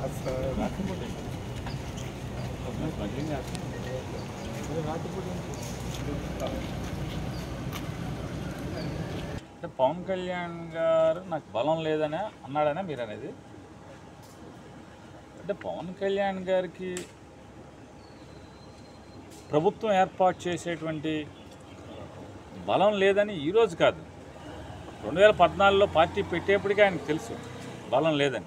రాత్రిపూట రాత్రిపూట అంటే పవన్ కళ్యాణ్ గారు నాకు బలం లేదనే అన్నాడనే మీరు అనేది అంటే పవన్ కళ్యాణ్ గారికి ప్రభుత్వం ఏర్పాటు చేసేటువంటి బలం లేదని ఈరోజు కాదు రెండు వేల పద్నాలుగులో పార్టీ పెట్టేప్పటికీ ఆయనకు తెలుసు బలం లేదని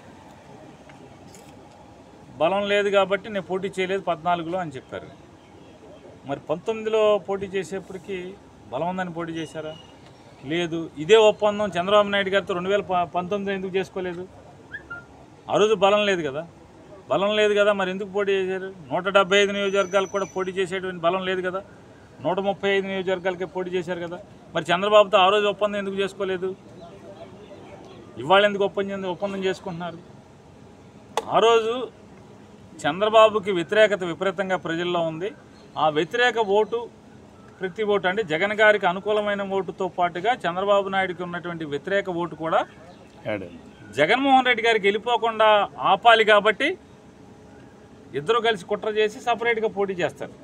బలం లేదు కాబట్టి నేను పోటీ చేయలేదు పద్నాలుగులో అని చెప్పారు మరి పంతొమ్మిదిలో పోటీ చేసేప్పటికి బలం ఉందని పోటీ చేశారా లేదు ఇదే ఒప్పందం చంద్రబాబు నాయుడు గారితో రెండు వేల ప- పంతొమ్మిదిలో ఎందుకు చేసుకోలేదు ఆ రోజు బలం లేదు కదా బలం లేదు కదా మరి ఎందుకు పోటీ చేశారు నూట డెబ్బై ఐదు నియోజకవర్గాలకు కూడా పోటీ చేసేటువంటి బలం లేదు కదా నూట ముప్పై ఐదు నియోజకవర్గాలకే పోటీ చేశారు కదా మరి చంద్రబాబుతో ఆ రోజు ఒప్పందం ఎందుకు చేసుకోలేదు ఇవాళ ఎందుకు ఒప్పందం ఒప్పందం చేసుకుంటున్నారు ఆ రోజు చంద్రబాబుకి వ్యతిరేకత విపరీతంగా ప్రజల్లో ఉంది ఆ వ్యతిరేక ఓటు ప్రతి ఓటు అంటే జగన్ గారికి అనుకూలమైన ఓటుతో పాటుగా చంద్రబాబు నాయుడుకి ఉన్నటువంటి వ్యతిరేక ఓటు కూడా జగన్మోహన్ రెడ్డి గారికి వెళ్ళిపోకుండా ఆపాలి కాబట్టి ఇద్దరు కలిసి కుట్ర చేసి సపరేట్గా పోటీ చేస్తారు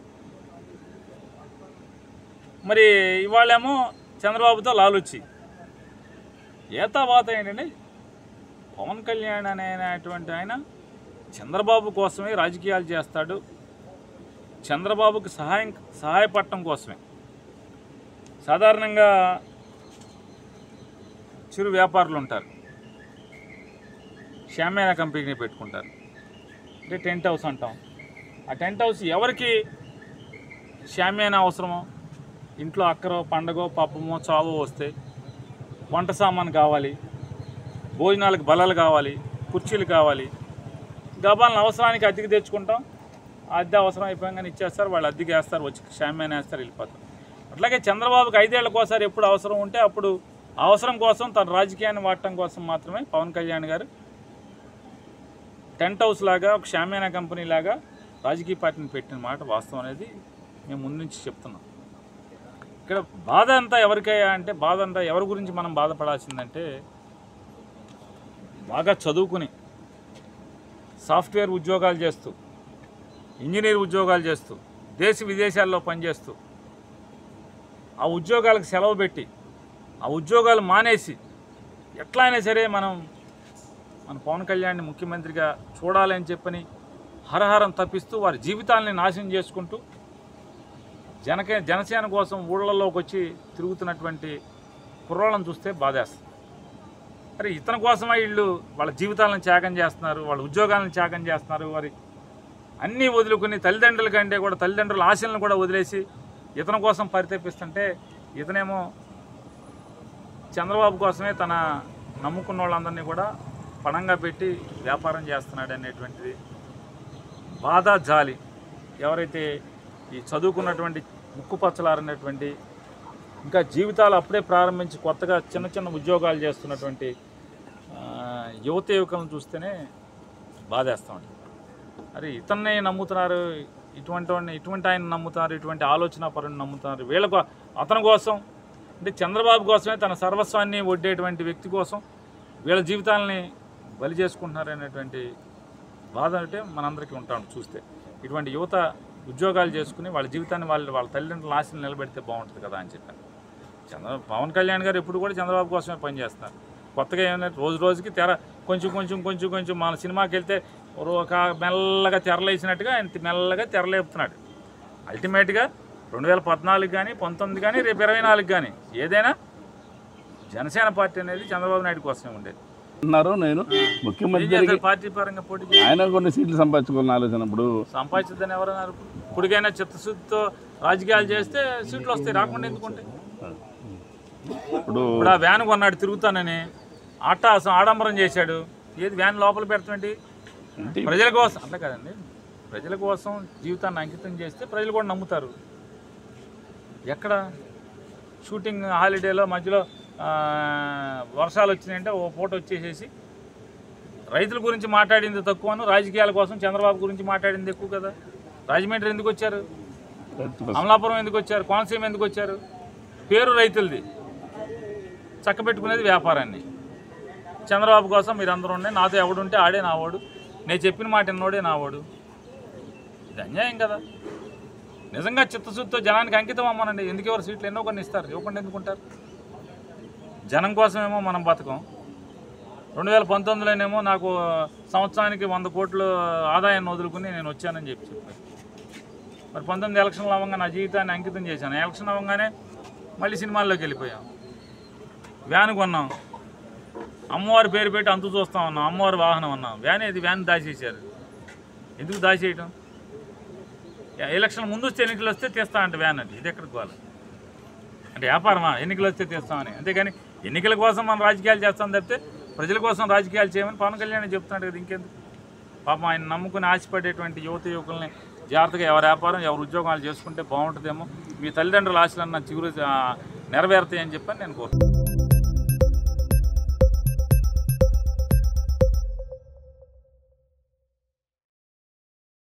మరి ఇవాళేమో చంద్రబాబుతో లాలుచ్చి ఏతావాత ఏంటండి పవన్ కళ్యాణ్ అనేటువంటి ఆయన చంద్రబాబు కోసమే రాజకీయాలు చేస్తాడు చంద్రబాబుకి సహాయం సహాయపడటం కోసమే సాధారణంగా చిరు వ్యాపారులు ఉంటారు షామేనా కంపెనీ పెట్టుకుంటారు అంటే టెంట్ హౌస్ అంటాం ఆ టెంట్ హౌస్ ఎవరికి షామేనా అవసరమో ఇంట్లో అక్కరో పండగో పప్పమో చావో వస్తే వంట సామాన్ కావాలి భోజనాలకు బలాలు కావాలి కుర్చీలు కావాలి గబాలను అవసరానికి అద్దెకి తెచ్చుకుంటాం ఆ అద్దె అవసరం అయిపోయాగానే ఇచ్చేస్తారు వాళ్ళు అద్దెకి వేస్తారు వచ్చి షామ్యాన్ వేస్తారు వెళ్ళిపోతారు అట్లాగే చంద్రబాబుకి ఐదేళ్లకోసారి ఎప్పుడు అవసరం ఉంటే అప్పుడు ఆ అవసరం కోసం తన రాజకీయాన్ని వాడటం కోసం మాత్రమే పవన్ కళ్యాణ్ గారు టెంట్ హౌస్ లాగా ఒక షామ్యానా కంపెనీ లాగా రాజకీయ పార్టీని పెట్టిన మాట వాస్తవం అనేది మేము ముందు నుంచి చెప్తున్నాం ఇక్కడ బాధ అంతా ఎవరికయ్యా అంటే బాధ అంతా ఎవరి గురించి మనం బాధపడాల్సిందంటే బాగా చదువుకుని సాఫ్ట్వేర్ ఉద్యోగాలు చేస్తూ ఇంజనీర్ ఉద్యోగాలు చేస్తూ దేశ విదేశాల్లో పనిచేస్తూ ఆ ఉద్యోగాలకు సెలవు పెట్టి ఆ ఉద్యోగాలు మానేసి ఎట్లా అయినా సరే మనం మన పవన్ కళ్యాణ్ని ముఖ్యమంత్రిగా చూడాలని చెప్పని హరహరం తప్పిస్తూ వారి జీవితాలని నాశనం చేసుకుంటూ జనకే జనసేన కోసం ఊళ్ళల్లోకి వచ్చి తిరుగుతున్నటువంటి కుర్రోళ్ళని చూస్తే బాధేస్తుంది అరే ఇతని కోసమే వీళ్ళు వాళ్ళ జీవితాలను త్యాగం చేస్తున్నారు వాళ్ళ ఉద్యోగాలను త్యాగం చేస్తున్నారు వారి అన్నీ వదులుకుని తల్లిదండ్రుల కంటే కూడా తల్లిదండ్రుల ఆశలను కూడా వదిలేసి ఇతని కోసం పరితపిస్తుంటే ఇతనేమో చంద్రబాబు కోసమే తన నమ్ముకున్న వాళ్ళందరినీ కూడా పణంగా పెట్టి వ్యాపారం చేస్తున్నాడు అనేటువంటిది బాధ జాలి ఎవరైతే ఈ చదువుకున్నటువంటి ముక్కుపచ్చలారనేటువంటి ఇంకా జీవితాలు అప్పుడే ప్రారంభించి కొత్తగా చిన్న చిన్న ఉద్యోగాలు చేస్తున్నటువంటి ఆ, యువత యువకులను చూస్తేనే బాధేస్తూ ఉంటుంది అరే ఇతన్నే నమ్ముతున్నారు ఇటువంటి వాడిని ఇటువంటి ఆయన నమ్ముతున్నారు ఇటువంటి ఆలోచన పరుని నమ్ముతున్నారు వీళ్ళకు అతని కోసం అంటే చంద్రబాబు కోసమే తన సర్వస్వాన్ని ఒడ్డేటువంటి వ్యక్తి కోసం వీళ్ళ జీవితాలని బలి చేసుకుంటున్నారు అనేటువంటి బాధ అంటే మనందరికీ ఉంటాం చూస్తే ఇటువంటి యువత ఉద్యోగాలు చేసుకుని వాళ్ళ జీవితాన్ని వాళ్ళ వాళ్ళ తల్లిదండ్రుల ఆశలు నిలబెడితే బాగుంటుంది కదా అని చెప్పాను చంద్ర పవన్ కళ్యాణ్ గారు ఎప్పుడు కూడా చంద్రబాబు కోసమే పనిచేస్తున్నారు కొత్తగా ఏమైనా రోజు రోజుకి తెర కొంచెం కొంచెం కొంచెం కొంచెం మన సినిమాకి వెళ్తే ఒక మెల్లగా తెరలేసినట్టుగా ఆయన మెల్లగా తెరలేపుతున్నాడు అల్టిమేట్గా రెండు వేల పద్నాలుగు కానీ పంతొమ్మిది కానీ రేపు ఇరవై నాలుగు కానీ ఏదైనా జనసేన పార్టీ అనేది చంద్రబాబు నాయుడు కోసమే ఉండేది అన్నారు నేను ఏం ముఖ్యమంత్రికి చేస్తారు పార్టీ పరంగా పోటీ చేసి ఆయన కొన్ని సీట్లు సంపాదించుకున్న ఆలోచనప్పుడు సంపాదించదని ఎవరన్నారు ఇప్పటికైనా చిత్తశుద్ధితో రాజకీయాలు చేస్తే సీట్లు వస్తాయి రాకుండా ఎందుకుంటాయి ఇప్పుడు ఇప్పుడు ఆ వ్యాన్ కొన్నాడు తిరుగుతానని ఆటాసం ఆడంబరం చేశాడు ఏది వ్యాన్ లోపల పెడతామేంటి ఇంటి ప్రజల కోసం అంతే కదండి ప్రజల కోసం జీవితాన్ని అంకితం చేస్తే ప్రజలు కూడా నమ్ముతారు ఎక్కడ షూటింగ్ హాలిడేలో మధ్యలో ఆ, వర్షాలు వచ్చినాయంటే ఓ ఫోటో వచ్చేసేసి రైతుల గురించి మాట్లాడింది తక్కువను రాజకీయాల కోసం చంద్రబాబు గురించి మాట్లాడింది ఎక్కువ కదా రాజమండ్రి ఎందుకు వచ్చారు అమలాపురం ఎందుకు వచ్చారు కోనసీమ ఎందుకు వచ్చారు పేరు రైతులది చక్కబెట్టుకునేది వ్యాపారాన్ని చంద్రబాబు కోసం మీరు అందరూ ఉండే నాతో ఎవడుంటే ఆడే నా వాడు నేను చెప్పిన మాట ఎన్నోడే నావాడు ఇది అన్యాయం కదా నిజంగా చిత్తశుద్ధితో జనానికి అంకితం అమ్మనండి ఎందుకు ఎవరు సీట్లు ఎన్నో కొన్ని ఇస్తారు ఇవ్వకుండా ఎందుకుంటారు జనం కోసమేమో మనం బతకం రెండు వేల పంతొమ్మిదిలోనేమో నాకు సంవత్సరానికి వంద కోట్లు ఆదాయాన్ని వదులుకుని నేను వచ్చానని చెప్పి చెప్పారు మరి పంతొమ్మిది ఎలక్షన్లు అవ్వగా నా జీవితాన్ని అంకితం చేశాను ఎలక్షన్ అవ్వగానే మళ్ళీ సినిమాల్లోకి వెళ్ళిపోయాం వ్యాన్ కొన్నాం అమ్మవారి పేరు పెట్టి అంతు చూస్తా ఉన్నాం అమ్మవారి వాహనం అన్నాం వ్యాన్ ఇది వ్యాన్ దాచేసారు ఎందుకు దాచేయటం ఎలక్షన్ ముందు వస్తే ఎన్నికలు వస్తే తీస్తా అంటే వ్యాన్ అంటే ఇది ఎక్కడికి పోవాలి అంటే వ్యాపారమా ఎన్నికలు వస్తే తీస్తామని అంతేగాని ఎన్నికల కోసం మనం రాజకీయాలు చేస్తాం తప్పితే ప్రజల కోసం రాజకీయాలు చేయమని పవన్ కళ్యాణ్ చెప్తున్నాడు కదా ఇంకెందుకు పాపం ఆయన నమ్ముకుని ఆశపడేటువంటి యువత యువకుల్ని జాగ్రత్తగా ఎవరి వ్యాపారం ఎవరి ఉద్యోగాలు చేసుకుంటే బాగుంటుందేమో మీ తల్లిదండ్రుల ఆశలన్నా చిగురు ఆ, నెరవేరుతాయని చెప్పని నేను కోరుతున్నాను